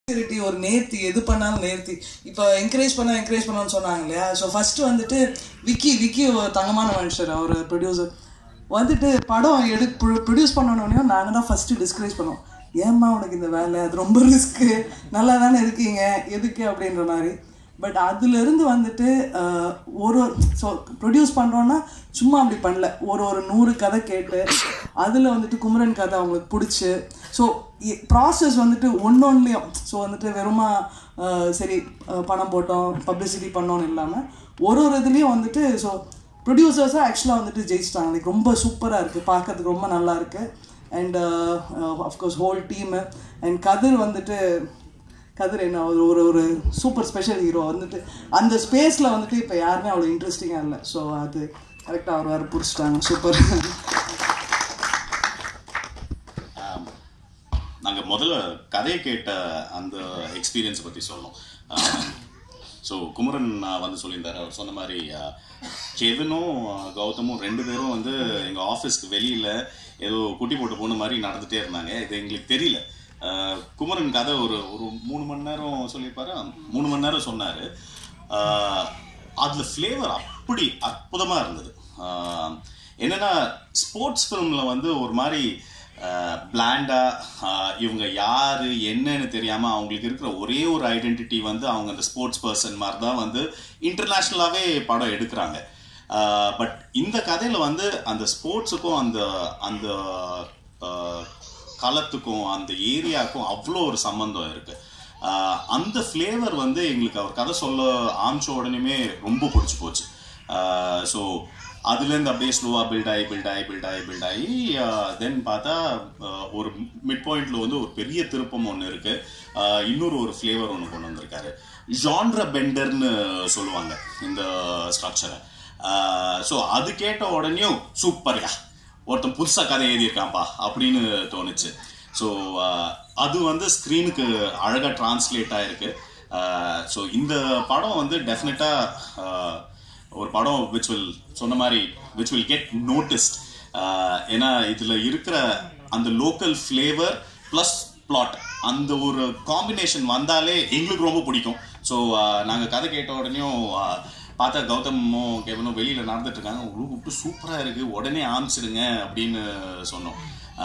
sincerity ஒரு நேர்த்தி எது பண்ணாலும் நேர்த்தி இப்போ என்கரேஜ் பண்ண என்கரேஜ் பண்ணணும்னு சொன்னாங்க இல்லையா ஸோ ஃபர்ஸ்ட் வந்துட்டு விக்கி விக்கி ஒரு தங்கமான மனுஷர் அவர் ப்ரொடியூசர் வந்துட்டு படம் எடு ப்ரொடியூஸ் பண்ணணுன்னே நாங்கள் தான் ஃபர்ஸ்ட் டிஸ்கரேஜ் பண்ணோம் ஏம்மா உனக்கு இந்த வேலை அது ரொம்ப ரிஸ்க்கு நல்லா தானே இருக்கீங்க எதுக்கு அப்படின்ற மாதிரி பட் அதுலேருந்து வந்துட்டு அஹ், ஒரு ஸோ ப்ரொடியூஸ் பண்ணுறோன்னா சும்மா அப்படி பண்ணல ஒரு ஒரு நூறு கதை கேட்டு அதில் வந்துட்டு குமரன் கதை அவங்களுக்கு பிடிச்சி ஸோ ப்ராசஸ் வந்துட்டு ஒன்னொன்லேயும் ஸோ வந்துட்டு வெறுமா அஹ், சரி அஹ், பணம் போட்டோம் பப்ளிசிட்டி பண்ணோன்னு இல்லாமல் ஒரு ஒரு இதுலேயும் வந்துட்டு ஸோ ப்ரொடியூசர்ஸாக ஆக்சுவலாக வந்துட்டு ஜெயிச்சிட்டாங்க லைக் ரொம்ப சூப்பராக இருக்குது பார்க்கறதுக்கு ரொம்ப நல்லா இருக்குது and of course whole team and Kathir வந்துட்டு கதிர் என்ன ஒரு ஒரு ஒரு சூப்பர் ஸ்பெஷல் ஹீரோ வந்துட்டு அந்த ஸ்பேஸில் வந்துட்டு இப்போ யாருமே அவ்வளோ இன்ட்ரெஸ்டிங்காக இல்லை ஸோ அது கரெக்டாக அவர் வேறு பிடிச்சிட்டாங்க சூப்பர் நாங்கள் முதல்ல கதையை கேட்ட அந்த எக்ஸ்பீரியன்ஸை பற்றி சொல்லணும் ஸோ குமரன் ஆஹ், வந்து சொல்லியிருந்தாரு அவர் சொன்ன மாதிரி ஆஹ், கெவினும் ஆஹ், கௌதமும் ரெண்டு பேரும் வந்து எங்கள் ஆஃபீஸ்க்கு வெளியில் ஏதோ குட்டி போட்டு போன மாதிரி நடந்துகிட்டே இருந்தாங்க இது எங்களுக்கு தெரியல ஆஹ், குமரன் கதை ஒரு ஒரு மூணு மணி நேரம் சொல்லியிருப்பாரு மூணு மணி நேரம் சொன்னார் அதில் ஃப்ளேவர் அப்படி அற்புதமாக இருந்தது ஆஹ், என்னன்னா ஸ்போர்ட்ஸ் ஃபிலிமில் வந்து ஒரு மாதிரி பிளாண்டா இவங்க யாரு என்னன்னு தெரியாம அவங்களுக்கு இருக்கிற ஒரே ஒரு ஐடென்டிட்டி வந்து அவங்க அந்த ஸ்போர்ட்ஸ் பர்சன் மாதிரி தான் வந்து இன்டர்நேஷ்னலாகவே படம் எடுக்கிறாங்க பட் இந்த கதையில வந்து அந்த ஸ்போர்ட்ஸுக்கும் அந்த அந்த ஆஹ், களத்துக்கும் அந்த ஏரியாவுக்கும் அவ்வளோ ஒரு சம்பந்தம் இருக்கு ஆஹ், அந்த ஃப்ளேவர் வந்து எங்களுக்கு அவர் கதை சொல்ல ஆரம்பிச்ச உடனேமே ரொம்ப பிடிச்சி போச்சு ஸோ அதுலேருந்து அப்படியே ஸ்லோவாக பில்ட் ஆகி பில்ட் ஆகி பில்ட் ஆகி பில்ட் ஆகி தென் பார்த்தா ஆஹ், ஒரு மிட் பாயிண்ட்ல வந்து ஒரு பெரிய திருப்பம் ஒன்று இருக்கு ஆஹ், இன்னொரு ஒரு ஃப்ளேவர் ஒன்று கொண்டு வந்திருக்காரு ஜான்ர பெண்டர்னு சொல்லுவாங்க இந்த ஸ்ட்ரக்சரை ஸோ அது கேட்ட உடனேயும் சூப்பர்யா ஒருத்தன் புதுசாக கதை எழுதியிருக்கான்ப்பா அப்படின்னு தோணுச்சு ஸோ அது வந்து ஸ்க்ரீனுக்கு அழகாக டிரான்ஸ்லேட் ஆயிருக்கு ஸோ இந்த படம் வந்து டெஃபினட்டாக ஒரு படம் விச் வில் சொன்ன மாதிரி விச் வில் கெட் நோட்டிஸ்ட் ஏன்னா இதில் இருக்கிற அந்த லோக்கல் ஃப்ளேவர் ப்ளஸ் பிளாட் அந்த ஒரு காம்பினேஷன் வந்தாலே எங்களுக்கு ரொம்ப பிடிக்கும் ஸோ நாங்கள் கதை கேட்ட உடனேயும் ஆஹ், பார்த்தா கௌதமும் கெவனும் வெளியில் நடந்துட்டு இருக்காங்க உங்களுக்கு விட்டு சூப்பராக இருக்குது உடனே ஆரம்பிச்சிடுங்க அப்படின்னு சொன்னோம்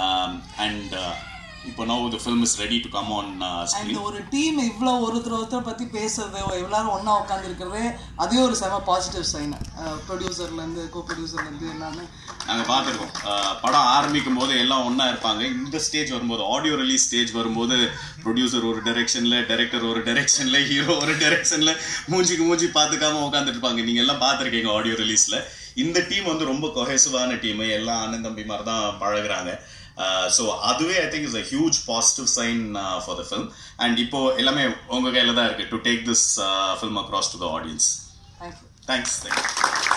அண்ட் இப்போ now the film is ready to come on screen and ஒரு டீம் இவ்வளோ ஒருத்தர் ஒருத்தர் பற்றி பேசுறது எல்லாரும் ஒன்றா உட்காந்துருக்கிறதே அதே ஒரு செம பாசிட்டிவ் சைன் ப்ரொடியூசர்லேருந்து கோ ப்ரொடியூசர்லேருந்து எல்லாமே நாங்கள் பார்த்துருக்கோம் படம் ஆரம்பிக்கும் போது எல்லாம் ஒன்றா இருப்பாங்க இந்த ஸ்டேஜ் வரும்போது ஆடியோ ரிலீஸ் ஸ்டேஜ் வரும்போது ப்ரொடியூசர் ஒரு டைரெக்ஷனில் டைரக்டர் ஒரு டைரெக்ஷனில் ஹீரோ ஒரு டைரெக்ஷனில் மூஞ்சிக்கு மூஞ்சி பார்த்துக்காம உட்காந்துட்டு இருப்பாங்க நீங்கள் எல்லாம் பார்த்துருக்கீங்க ஆடியோ ரிலீஸில் இந்த டீம் வந்து ரொம்ப கொஹெசிவான டீம் எல்லாம் அண்ணன் தம்பி மாதிரி தான் பழகுறாங்க ஸோ அதுவே I think is a huge positive sign for the film and இப்போ எல்லாமே உங்கள் கையில் தான் இருக்குது to take this film across to the audience thank you thanks thanks